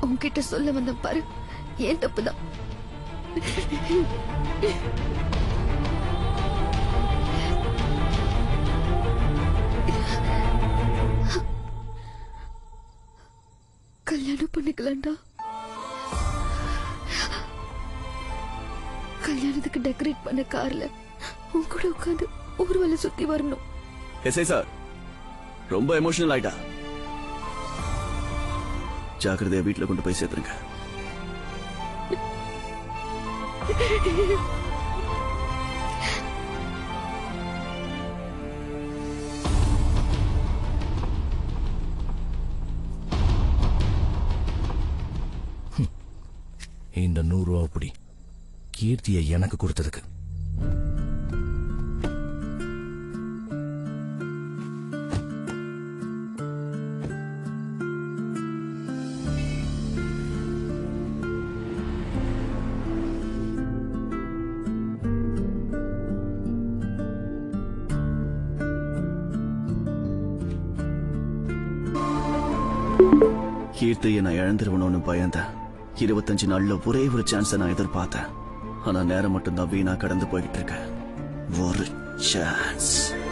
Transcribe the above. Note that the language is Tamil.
உன்கிட்ட சொல்ல வந்த பாரு ஏன் தப்புதான் கல்யாணம் பண்ணிக்கலாம்டா கல்யாணத்துக்கு டெக்கரேட் பண்ண கார்ல உன் கூட உட்காந்து ஊர்வலம் சுத்தி வரணும் எஸ்ஐ சார் ரொம்ப எமோஷனல் ஆயிட்டா ஜாக்கிரதையா வீட்டுல கொண்டு போய் சேர்த்துருங்க இந்த நூறு ரூபா அப்படி கீர்த்தியை எனக்கு கொடுத்ததுக்கு கீர்த்தியை நான் இழந்துருவணும்னு பயந்தேன் இருபத்தஞ்சு நாள்ல ஒரே ஒரு சான்ஸை நான் எதிர்பார்த்தேன் ஆனா நேரம் மட்டும்தான் வீணா கடந்து போய்கிட்டு இருக்க ஒரு சான்ஸ்